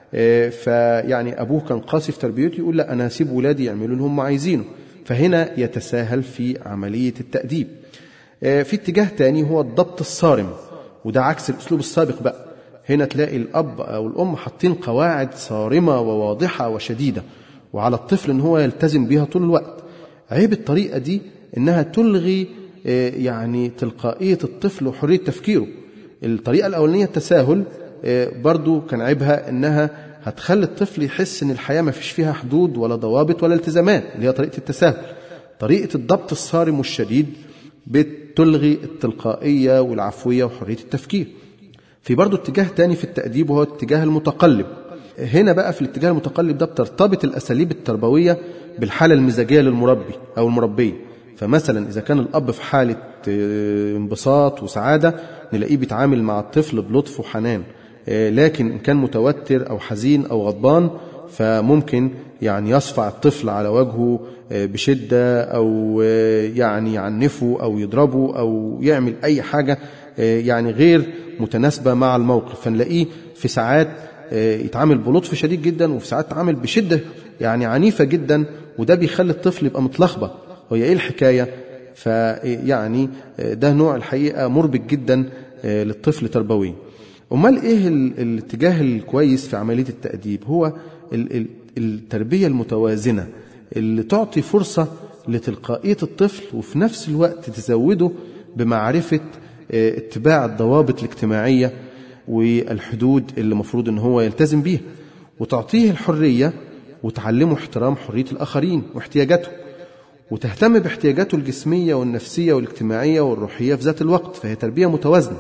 فيعني أبوه كان قاسي في تربيته يقول لا أنا هسيب ولادي يعملوا اللي هم عايزينه فهنا يتساهل في عملية التأديب في اتجاه تاني هو الضبط الصارم وده عكس الأسلوب السابق بقى هنا تلاقي الأب أو الأم حاطين قواعد صارمة وواضحة وشديدة وعلى الطفل إن هو يلتزم بيها طول الوقت عيب الطريقة دي إنها تلغي يعني تلقائية الطفل وحرية تفكيره الطريقة الأولانية التساهل برضو كان عيبها إنها هتخلي الطفل يحس إن الحياة ما فيش فيها حدود ولا ضوابط ولا التزامات اللي هي طريقة التساهل طريقة الضبط الصارم والشديد بتلغي التلقائية والعفوية وحرية التفكير في برضو اتجاه تاني في التأديب وهو الاتجاه المتقلب هنا بقى في الاتجاه المتقلب ده بترتبط الأساليب التربوية بالحالة المزاجية للمربي أو المربية فمثلا إذا كان الأب في حالة انبساط وسعادة نلاقيه بيتعامل مع الطفل بلطف وحنان لكن إن كان متوتر أو حزين أو غضبان فممكن يعني يصفع الطفل على وجهه بشدة أو يعني يعنفه أو يضربه أو يعمل أي حاجة يعني غير متناسبة مع الموقف فنلاقيه في ساعات يتعامل بلطف شديد جدا وفي ساعات يتعامل بشدة يعني عنيفة جدا وده بيخلي الطفل يبقى متلخبط هي ايه الحكاية فيعني ده نوع الحقيقة مربك جدا للطفل تربوي أمال إيه الاتجاه الكويس في عملية التأديب هو التربية المتوازنة اللي تعطي فرصة لتلقائية الطفل وفي نفس الوقت تزوده بمعرفة اتباع الضوابط الاجتماعية والحدود اللي المفروض ان هو يلتزم بيها وتعطيه الحرية وتعلمه احترام حرية الآخرين واحتياجاتهم وتهتم باحتياجاته الجسمية والنفسية والاجتماعية والروحية في ذات الوقت فهي تربية متوازنة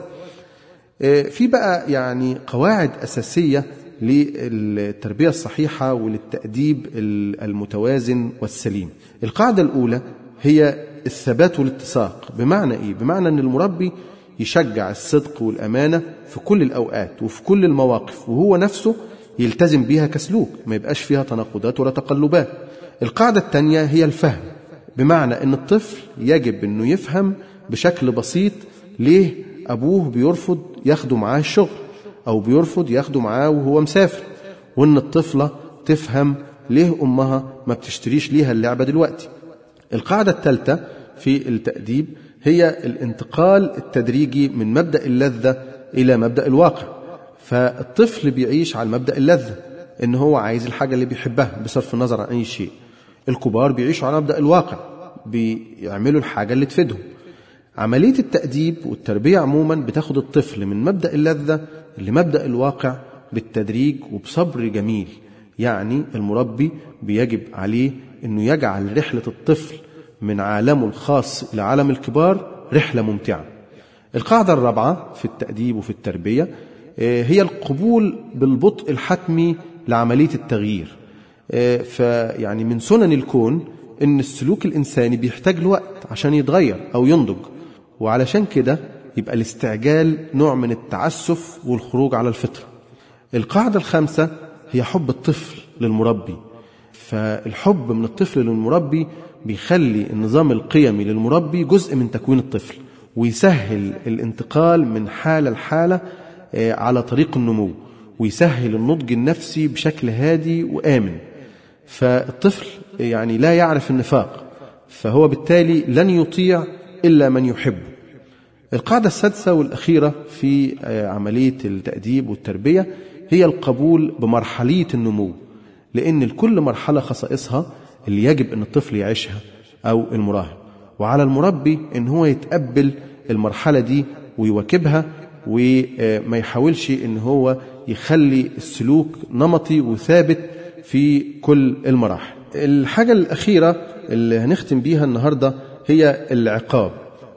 في بقى يعني قواعد أساسية للتربية الصحيحة وللتأديب المتوازن والسليم القاعدة الأولى هي الثبات والاتساق بمعنى إيه؟ بمعنى أن المربي يشجع الصدق والأمانة في كل الأوقات وفي كل المواقف وهو نفسه يلتزم بيها كسلوك ما يبقاش فيها تناقضات ولا تقلبات القاعدة الثانية هي الفهم بمعنى أن الطفل يجب أنه يفهم بشكل بسيط ليه أبوه بيرفض ياخده معاه الشغل أو بيرفض ياخده معاه وهو مسافر وأن الطفلة تفهم ليه أمها ما بتشتريش ليها اللعبة دلوقتي القاعدة الثالثة في التأديب هي الانتقال التدريجي من مبدأ اللذة إلى مبدأ الواقع فالطفل بيعيش على مبدأ اللذة إن هو عايز الحاجة اللي بيحبها بصرف النظر عن أي شيء الكبار بيعيشوا على مبدأ الواقع بيعملوا الحاجة اللي تفيدهم عملية التأديب والتربية عموما بتاخد الطفل من مبدأ اللذة لمبدأ الواقع بالتدريج وبصبر جميل يعني المربي بيجب عليه أنه يجعل رحلة الطفل من عالمه الخاص إلى عالم الكبار رحلة ممتعة القاعدة الرابعة في التأديب وفي التربية هي القبول بالبطء الحتمي لعملية التغيير فيعني من سنن الكون ان السلوك الانساني بيحتاج لوقت عشان يتغير او ينضج وعلشان كده يبقى الاستعجال نوع من التعسف والخروج على الفطره القاعده الخامسه هي حب الطفل للمربي فالحب من الطفل للمربي بيخلي النظام القيمي للمربي جزء من تكوين الطفل ويسهل الانتقال من حاله لحاله على طريق النمو ويسهل النضج النفسي بشكل هادي وامن فالطفل يعني لا يعرف النفاق فهو بالتالي لن يطيع الا من يحبه القاعده السادسه والاخيره في عمليه التاديب والتربيه هي القبول بمرحليه النمو لان لكل مرحله خصائصها اللي يجب ان الطفل يعيشها او المراهق وعلى المربي ان هو يتقبل المرحله دي ويواكبها وما يحاولش ان هو يخلي السلوك نمطي وثابت في كل المراحل الحاجة الأخيرة اللي هنختم بيها النهاردة هي العقاب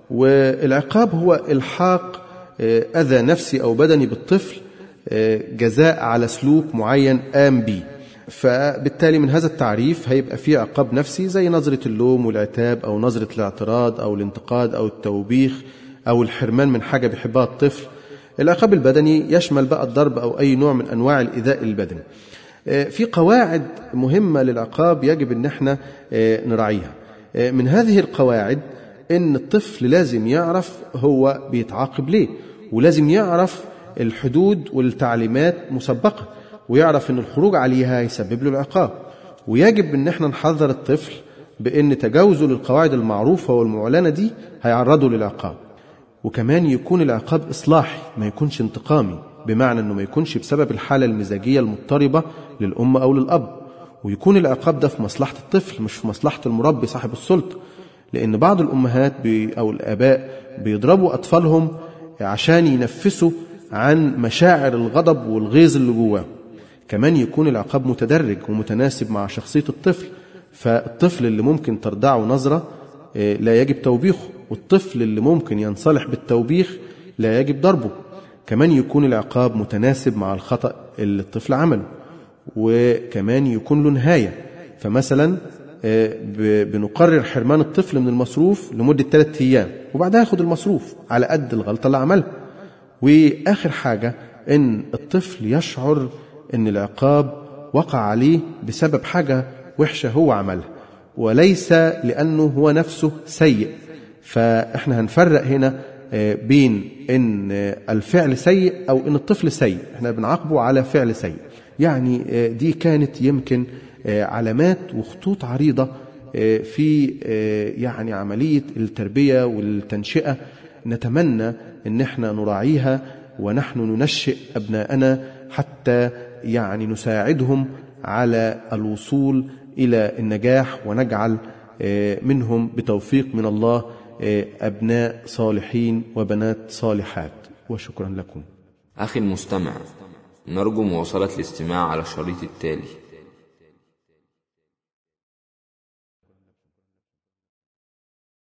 والعقاب هو إلحاق أذى نفسي أو بدني بالطفل جزاء على سلوك معين قام به فبالتالي من هذا التعريف هيبقى فيه عقاب نفسي زي نظرة اللوم والعتاب أو نظرة الاعتراض أو الانتقاد أو التوبيخ أو الحرمان من حاجة بيحبها الطفل العقاب البدني يشمل بقى الضرب أو أي نوع من أنواع الإيذاء البدني في قواعد مهمة للعقاب يجب أن احنا نراعيها من هذه القواعد أن الطفل لازم يعرف هو بيتعاقب ليه ولازم يعرف الحدود والتعليمات مسبقة ويعرف أن الخروج عليها يسبب له العقاب ويجب أن احنا نحذر الطفل بأن تجاوزه للقواعد المعروفة والمعلنة دي هيعرضه للعقاب وكمان يكون العقاب إصلاحي ما يكونش انتقامي بمعنى أنه ما يكونش بسبب الحالة المزاجية المضطربة للأم أو للأب ويكون العقاب ده في مصلحة الطفل مش في مصلحة المربي صاحب السلطة لأن بعض الأمهات بي أو الآباء بيضربوا أطفالهم عشان ينفسوا عن مشاعر الغضب والغيظ اللي جواه كمان يكون العقاب متدرج ومتناسب مع شخصية الطفل فالطفل اللي ممكن تردعه نظرة لا يجب توبيخه والطفل اللي ممكن ينصلح بالتوبيخ لا يجب ضربه كمان يكون العقاب متناسب مع الخطأ اللي الطفل عمله وكمان يكون له نهاية فمثلا بنقرر حرمان الطفل من المصروف لمدة ثلاثة أيام وبعدها ياخد المصروف على قد الغلطة اللي عملها وآخر حاجة إن الطفل يشعر إن العقاب وقع عليه بسبب حاجة وحشة هو عملها وليس لأنه هو نفسه سيء فإحنا هنفرق هنا بين ان الفعل سيء او ان الطفل سيء احنا بنعاقبه على فعل سيء يعني دي كانت يمكن علامات وخطوط عريضه في يعني عمليه التربيه والتنشئه نتمنى ان احنا نراعيها ونحن ننشئ ابناءنا حتى يعني نساعدهم على الوصول الى النجاح ونجعل منهم بتوفيق من الله أبناء صالحين وبنات صالحات وشكرا لكم أخي المستمع نرجو مواصلة الاستماع على الشريط التالي